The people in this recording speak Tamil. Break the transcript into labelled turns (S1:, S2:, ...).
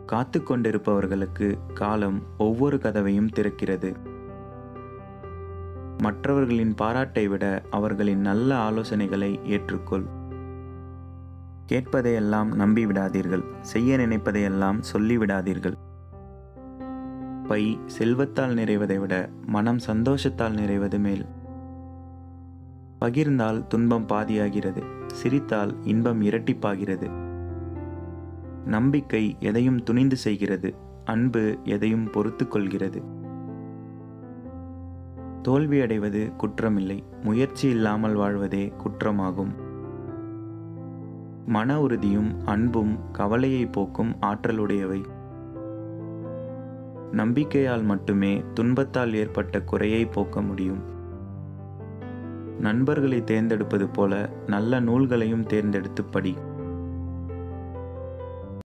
S1: காத்து கொண்டிருப்பவர்களுக்கு காலம் ஒவ்வொரு கதவையும் திறக்கிறது மற்றவர்களின் பாராட்டை விட அவர்களின் நல்ல ஆலோசனைகளை ஏற்றுக்கொள் கேட்பதையெல்லாம் நம்பிவிடாதீர்கள் செய்ய நினைப்பதையெல்லாம் சொல்லிவிடாதீர்கள் பை செல்வத்தால் நிறைவதை விட மனம் சந்தோஷத்தால் நிறைவது மேல் பகிர்ந்தால் துன்பம் பாதியாகிறது சிரித்தால் இன்பம் இரட்டிப்பாகிறது நம்பிக்கை எதையும் துணிந்து செய்கிறது அன்பு எதையும் பொறுத்து கொள்கிறது தோல்வியடைவது குற்றமில்லை முயற்சி இல்லாமல் வாழ்வதே குற்றமாகும் மன உறுதியும் அன்பும் கவலையை போக்கும் ஆற்றலுடையவை நம்பிக்கையால் மட்டுமே துன்பத்தால் ஏற்பட்ட குறையை போக்க முடியும் நண்பர்களை தேர்ந்தெடுப்பது போல நல்ல நூல்களையும் தேர்ந்தெடுத்து படி